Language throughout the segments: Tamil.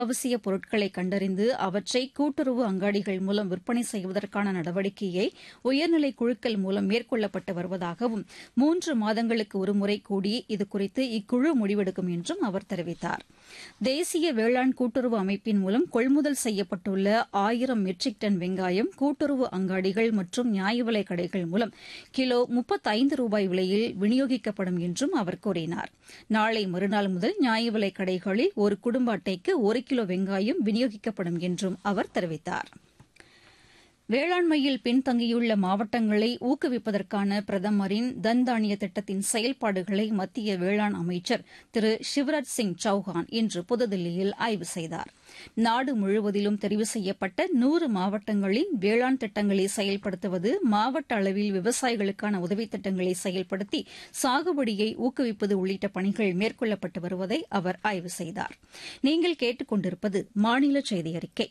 அவசிய பொருட்களை கண்டறிந்து அவற்றை கூட்டுறவு அங்காடிகள் மூலம் விற்பனை செய்வதற்கான நடவடிக்கையை உயர்நிலை குழுக்கள் மூலம் மேற்கொள்ளப்பட்டு வருவதாகவும் மூன்று மாதங்களுக்கு ஒருமுறை கூடி இதுகுறித்து இக்குழு முடிவெடுக்கும் என்றும் அவர் தெரிவித்தார் தேசிய வேளாண் கூட்டுறவு அமைப்பின் மூலம் கொள்முதல் செய்யப்பட்டுள்ள ஆயிரம் மெட்ரிக் டன் வெங்காயம் கூட்டுறவு அங்காடிகள் மற்றும் நியாய விலைக் கடைகள் மூலம் கிலோ முப்பத்தைந்து ரூபாய் விலையில் விநியோகிக்கப்படும் என்றும் அவர் கூறினார் நாளை மறுநாள் முதல் நியாய விலைக் கடைகளில் ஒரு குடும்ப அட்டைக்கு ஒரு கிலோ வெங்காயம் விநியோகிக்கப்படும் என்றும் அவர் தெரிவித்தார் வேளாண்மையில் பின்தங்கியுள்ள மாவட்டங்களை ஊக்குவிப்பதற்கான பிரதமரின் தன் தானிய திட்டத்தின் செயல்பாடுகளை மத்திய வேளாண் அமைச்சர் திரு சிவராஜ் சிங் சௌஹான் இன்று புதுதில்லியில் ஆய்வு செய்தார் நாடு முழுவதிலும் தெரிவு செய்யப்பட்ட நூறு மாவட்டங்களின் வேளாண் திட்டங்களை செயல்படுத்துவது மாவட்ட அளவில் விவசாயிகளுக்கான உதவித் திட்டங்களை செயல்படுத்தி சாகுபடியை ஊக்குவிப்பது உள்ளிட்ட பணிகள் மேற்கொள்ளப்பட்டு வருவதை அவர் ஆய்வு செய்தார் நீங்கள் கேட்டுக் கொண்டிருப்பது மாநில செய்தி அறிக்கை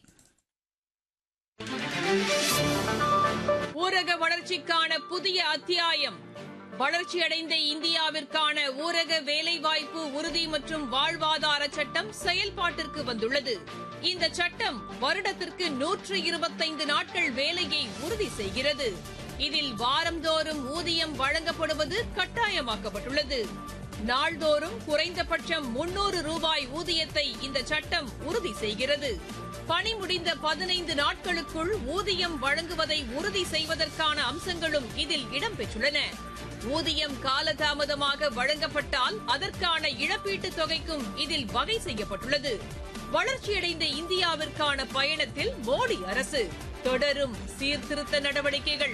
ஊரக வளர்ச்சிக்கான புதிய அத்தியாயம் வளர்ச்சியடைந்த இந்தியாவிற்கான ஊரக வேலைவாய்ப்பு உறுதி மற்றும் வாழ்வாதார சட்டம் செயல்பாட்டிற்கு வந்துள்ளது இந்த சட்டம் வருடத்திற்கு நூற்று இருபத்தைந்து நாட்கள் வேலையை உறுதி செய்கிறது இதில் வாரந்தோறும் ஊதியம் வழங்கப்படுவது கட்டாயமாக்கப்பட்டுள்ளது நாள்தோறும் குறைந்தபட்சம் முன்னூறு ரூபாய் ஊதியத்தை இந்த சட்டம் உறுதி செய்கிறது பணி முடிந்த பதினைந்து நாட்களுக்குள் ஊதியம் வழங்குவதை உறுதி செய்வதற்கான அம்சங்களும் இதில் இடம்பெற்றுள்ளன ஊதியம் காலதாமதமாக வழங்கப்பட்டால் அதற்கான இழப்பீட்டுத் தொகைக்கும் இதில் வகை செய்யப்பட்டுள்ளது வளர்ச்சியடைந்த இந்தியாவிற்கான பயணத்தில் மோடி அரசு தொடரும் சீர்திருத்த நடவடிக்கைகள்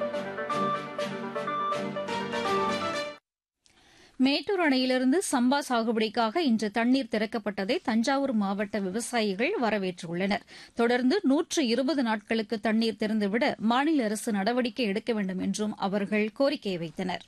மேட்டூர் அணையிலிருந்து சம்பா சாகுபடிக்காக இன்று தண்ணீர் திறக்கப்பட்டதை தஞ்சாவூர் மாவட்ட விவசாயிகள் வரவேற்றுள்ளனர் தொடர்ந்து நூற்று இருபது நாட்களுக்கு தண்ணீர் திறந்துவிட மாநில அரசு நடவடிக்கை எடுக்க வேண்டும் என்றும் அவர்கள் கோரிக்கை வைத்தனர்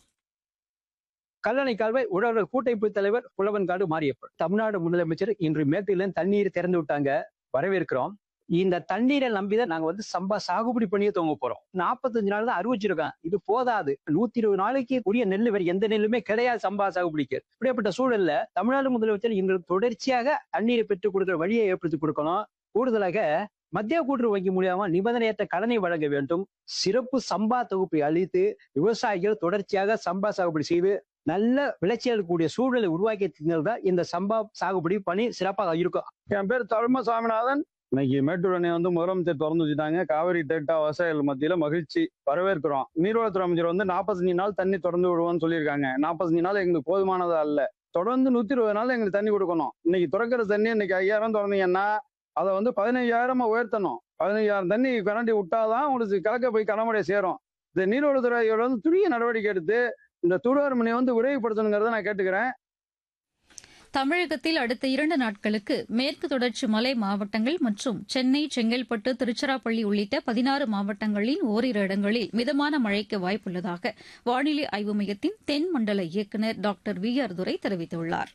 கல்லணை கால்வாய் உழவர் கூட்டமைப்பு தலைவர் புலவன்காடு மாரியப்பன் தமிழ்நாடு முதலமைச்சர் இன்று மேட்டூர்ல தண்ணீர் திறந்து விட்டாங்க வரவேற்கிறோம் இந்த தண்ணீரை நம்பிதான் நாங்க வந்து சம்பா சாகுபடி பண்ணியே தொங்க போறோம் நாற்பத்தஞ்சு நாள் தான் அறிவிச்சிருக்கோம் இது போதாது நூத்தி இருபது நாளைக்கு உரிய நெல் வேற எந்த நெல்லுமே கிடையாது சம்பா சாகுபடிக்கு இப்படிப்பட்ட சூழல்ல தமிழ்நாடு முதலமைச்சர் இன்று தொடர்ச்சியாக தண்ணீரை பெற்றுக் கொடுக்கிற வழியை ஏற்படுத்தி கொடுக்கணும் கூடுதலாக மத்திய கூட்டுறவு வங்கி மூலியமா நிபந்தனையற்ற கடனை வழங்க வேண்டும் சிறப்பு சம்பா தொகுப்பை அளித்து விவசாயிகள் தொடர்ச்சியாக சம்பா சாகுபடி செய்து நல்ல விளைச்சல் கூடிய சூழலை உருவாக்கி தான் இந்த சம்பா சாகுபடி பணி சிறப்பாக இருக்கும் என் பேர் தர்ம சாமிநாதன் இன்னைக்கு மேட்டூர் அணை வந்து முதலமைச்சர் திறந்து வச்சுட்டாங்க காவிரி டெல்டா விவசாயிகள் மத்தியில மகிழ்ச்சி வரவேற்கிறோம் நீர்வளத்துறை அமைச்சர் வந்து நாற்பத்தஞ்சு நாள் தண்ணி திறந்து விடுவோம்னு சொல்லியிருக்காங்க நாற்பத்தஞ்சு நாள் எங்களுக்கு போதுமானது அல்ல தொடர்ந்து நூத்தி இருபது நாள் எங்களுக்கு தண்ணி கொடுக்கணும் இன்னைக்கு திறக்கிற தண்ணி இன்னைக்கு ஐயாயிரம் திறந்தீங்கன்னா அதை வந்து பதினைஞ்சாயிரமா உயர்த்தணும் பதினைஞ்சாயிரம் தண்ணி கரண்டி விட்டாதான் உங்களுக்கு கலக்க போய் கடமுடைய சேரும் இந்த நீர்வளத்துறை வந்து துரிய நடவடிக்கை எடுத்து இந்த தூர்வார் மணியை வந்து விரைவுபடுத்தணுங்கிறத நான் கேட்டுக்கிறேன் தமிழகத்தில் அடுத்த இரண்டு நாட்களுக்கு மேற்கு தொடர்ச்சி மலை மாவட்டங்கள் மற்றும் சென்னை செங்கல்பட்டு திருச்சிராப்பள்ளி உள்ளிட்ட பதினாறு மாவட்டங்களின் ஓரிரு இடங்களில் மிதமான மழைக்கு வாய்ப்புள்ளதாக வானிலை ஆய்வு மையத்தின் தென் மண்டல இயக்குநர் டாக்டர் வி ஆர் துரை தெரிவித்துள்ளார்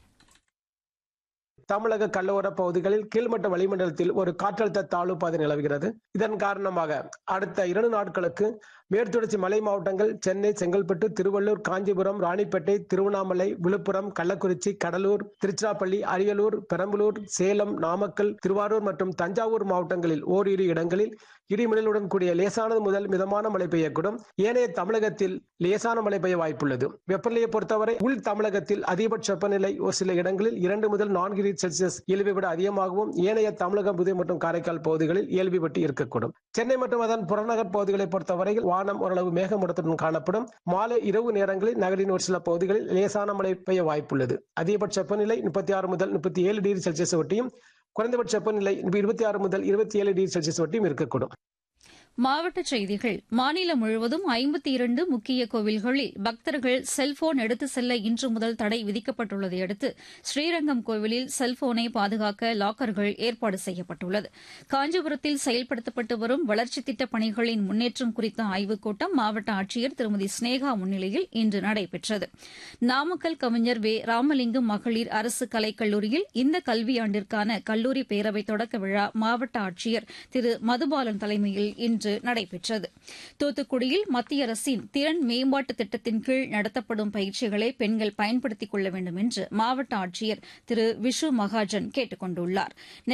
தமிழக கடலோர பகுதிகளில் கீழ்மட்ட வளிமண்டலத்தில் ஒரு காற்றழுத்த தாழ்வு பாதை நிலவுகிறது இதன் காரணமாக அடுத்த இரண்டு நாட்களுக்கு மேற்தொடர்ச்சி மலை மாவட்டங்கள் சென்னை செங்கல்பட்டு திருவள்ளூர் காஞ்சிபுரம் ராணிப்பேட்டை திருவண்ணாமலை விழுப்புரம் கள்ளக்குறிச்சி கடலூர் திருச்சிராப்பள்ளி அரியலூர் பெரம்பலூர் சேலம் நாமக்கல் திருவாரூர் மற்றும் தஞ்சாவூர் மாவட்டங்களில் ஓரிரு இடங்களில் இடிமின்னலுடன் கூடிய லேசானது முதல் மிதமான மழை பெய்யக்கூடும் ஏனைய தமிழகத்தில் லேசான மழை பெய்ய வாய்ப்புள்ளது வெப்பநிலையை பொறுத்தவரை உள் தமிழகத்தில் அதிகபட்ச வெப்பநிலை ஒரு சில இடங்களில் இரண்டு முதல் நான்கு டிகிரி செல்சியஸ் இயல்பை விட அதிகமாகவும் ஏனைய தமிழகம் புதுவை மற்றும் காரைக்கால் பகுதிகளில் இயல்பை விட்டு இருக்கக்கூடும் சென்னை மற்றும் அதன் புறநகர் பகுதிகளை பொறுத்தவரையில் வானம் ஓரளவு மேகமூட்டத்துடன் காணப்படும் மாலை இரவு நேரங்களில் நகரின் ஒரு சில பகுதிகளில் லேசான மழை பெய்ய வாய்ப்புள்ளது அதிகபட்ச வெப்பநிலை முப்பத்தி ஆறு முதல் முப்பத்தி ஏழு டிகிரி செல்சியஸ் ஒட்டியும் குறைந்தபட்ச வெப்பநிலை இருபத்தி ஆறு முதல் இருபத்தி ஏழு டிகிரி செல்சியஸ் ஒட்டியும் இருக்கக்கூடும் மாவட்டச் செய்திகள் மாநிலம் முழுவதும் ஐம்பத்தி இரண்டு முக்கிய கோவில்களில் பக்தர்கள் செல்போன் எடுத்து செல்ல இன்று முதல் தடை விதிக்கப்பட்டுள்ளதை அடுத்து ஸ்ரீரங்கம் கோவிலில் செல்போனை பாதுகாக்க லாக்கர்கள் ஏற்பாடு செய்யப்பட்டுள்ளது காஞ்சிபுரத்தில் செயல்படுத்தப்பட்டு வரும் வளர்ச்சித் திட்டப் பணிகளின் முன்னேற்றம் குறித்த ஆய்வுக் கூட்டம் மாவட்ட ஆட்சியர் திருமதி ஸ்னேகா முன்னிலையில் இன்று நடைபெற்றது நாமக்கல் கவிஞர் வே ராமலிங்கம் மகளிர் அரசு கலைக்கல்லூரியில் இந்த கல்வியாண்டிற்கான கல்லூரி பேரவை தொடக்க விழா மாவட்ட ஆட்சியர் திரு மதுபாலன் தலைமையில் இன்று இன்று நடைபெற்றது தூத்துக்குடியில் மத்திய அரசின் திறன் மேம்பாட்டு திட்டத்தின் கீழ் நடத்தப்படும் பயிற்சிகளை பெண்கள் பயன்படுத்திக் கொள்ள வேண்டும் என்று மாவட்ட ஆட்சியர் திரு விஷு மகாஜன் கேட்டுக் கொண்டுள்ளார்